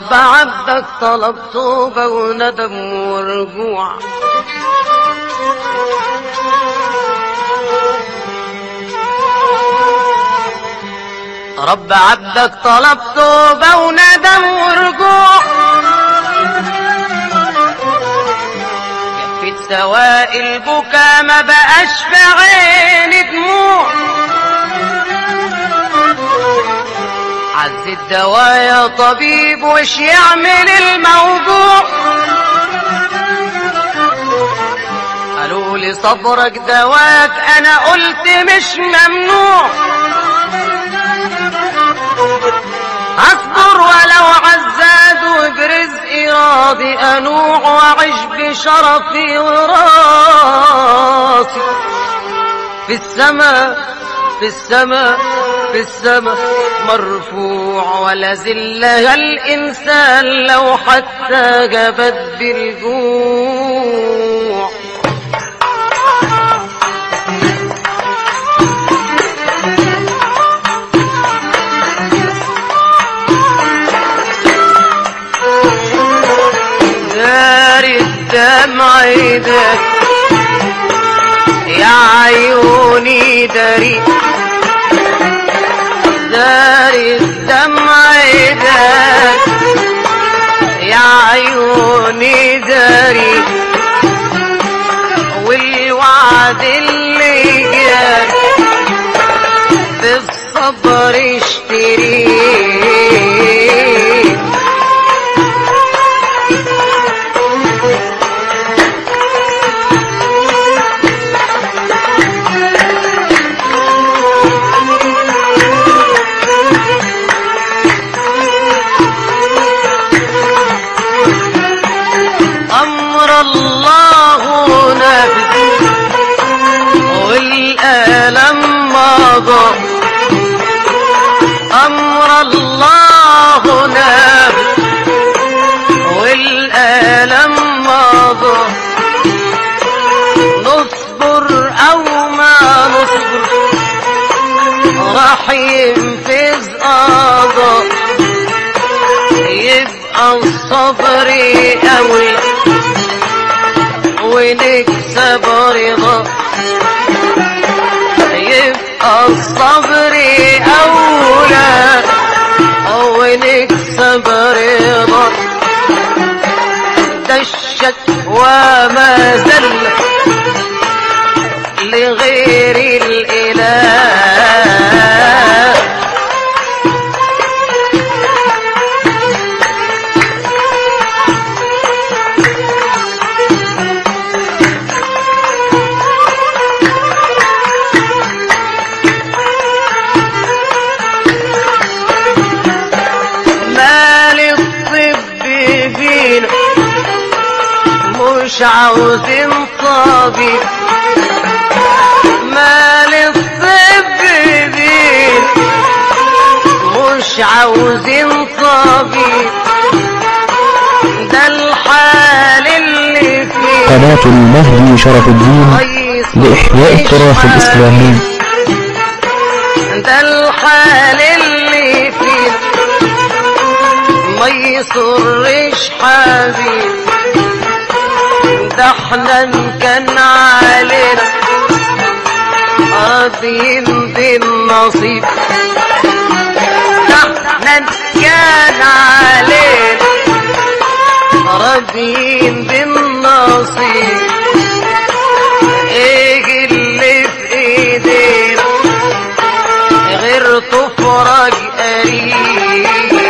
رب عبدك طلب توبة وندم ورجوع رب عبدك طلب توبة وندم ورجوع كفت سواء البكا ما بقاش في عيني دموع عز الدواء يا طبيب وش يعمل الموضوع قالوا لي صبرك دواك انا قلت مش ممنوع اصبر ولو عزاد وبرزقي راضي انوع واعيش بشرفي وراسي في السماء في السماء في السماء مرفوع ولا زلها الإنسان لو حتى جبت بالجوع داري الدمع ايدك يا عيوني داري داري الدمع ايدك يا عيوني داري والوعد اللي جاك بالصبر اشتريه أمر الله نفذ والألم مضى أمر الله نفذ والألم مضى نصبر أو ما نصبر راح ينفذ قضاء يبقى الصبر أولى ونكسب رضا يبقى الصبر أولى ونكسب رضا ده الشكوى ما زل لغير الإله مال الطب فينا مش عاوزين طبيب مال الطب فينا مش عاوزين طبيب ده الحال اللي فيه قناة المهدي شرف الدين كويس لإحياء مش التراث حال. الإسلامي ده الحال اللي فيه ما يسرش حبيب ده احنا إن كان علينا راضيين بالنصيب ده احنا إن كان علينا راضيين بالنصيب ايه اللي في ايدينا غير تفرج قريب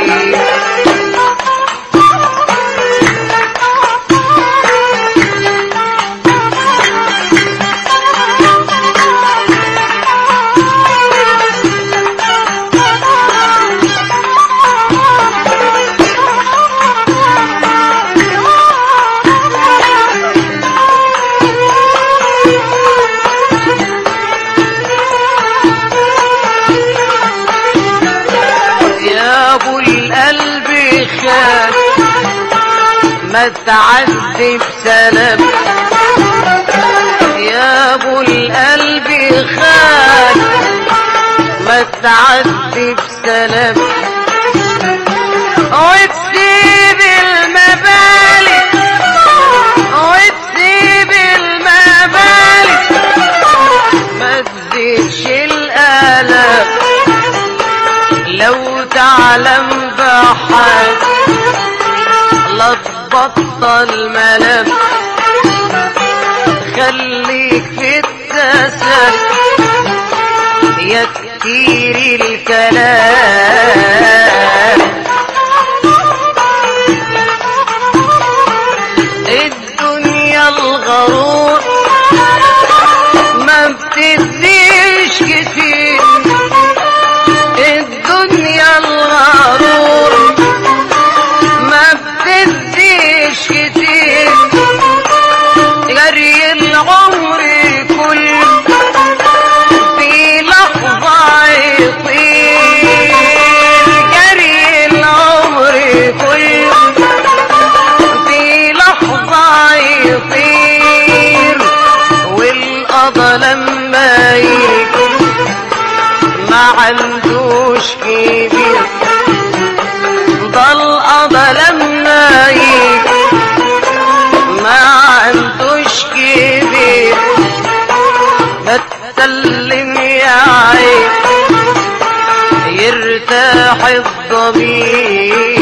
يا ابو القلب خاف ما تعدي بسلام يا ابو القلب خاف ما تعدي بسلام وتسيب بطل ملام خليك في التسل يا كتير الكلام الدنيا الغرور ما بتديش كتير الدنيا الغرور ما بتديش كتير جري العمر كله في لحظة يطير جري العمر كله في لحظة يطير والقضى لما يجي ما عندوش كبير ده القضى لما يجي ما عندوش كبير ما تسلم يا عين يرتاح الضمير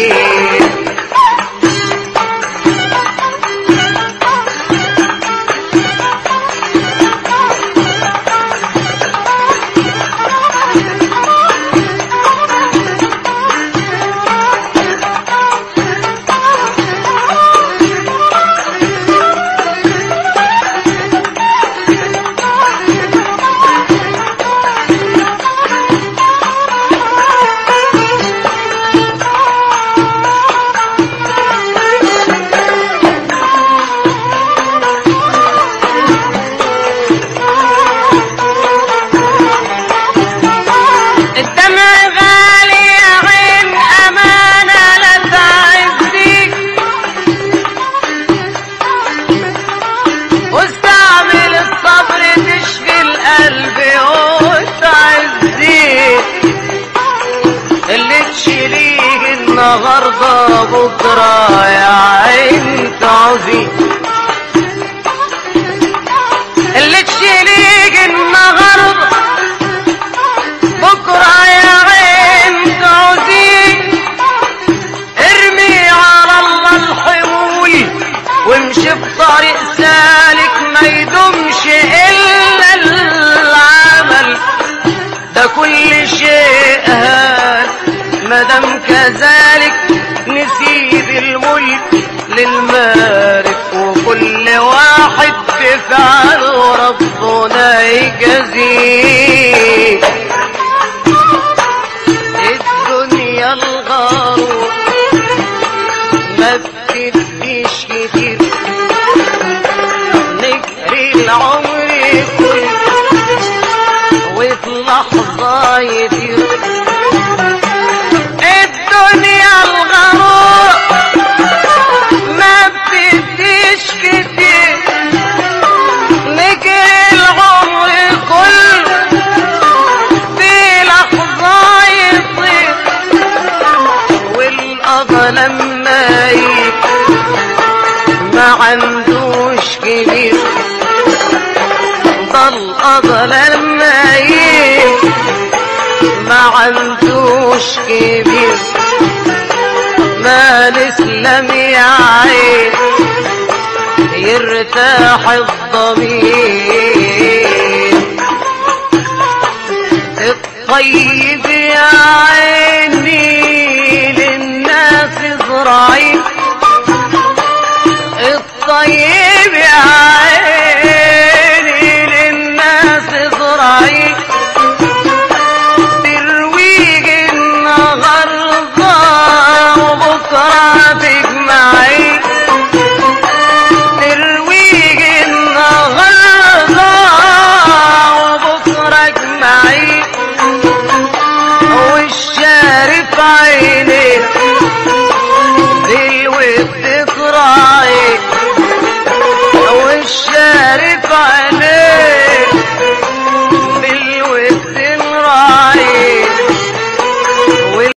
الدمع غالي يا عين أمانة لا تعزيك واستعمل الصبر تشفي القلب وتعزيك اللي تشيليه النهارده بكره يا عين تعزيك اللي تشيليه النهارده بكرة يا عين تعزيك ارمي على الله الحمول وامشي بطريق سالك ما يدومش الا العمل ده كل شيء هان مادام كذلك نسيب الملك للمالك وكل واحد بفعله ربنا يجازيه الدنيا الغرور ما بتديش كتير نجري العمر كله وفي لحظة يطير الدنيا الغرور ما بتديش كتير نجري العمر كله في لحظة يطير والقضى لما يجي ما عندوش كبير ده القضى لما يجي ما عندوش كبير ما نسلم يا عين يرتاح الضمير الطيب يا عين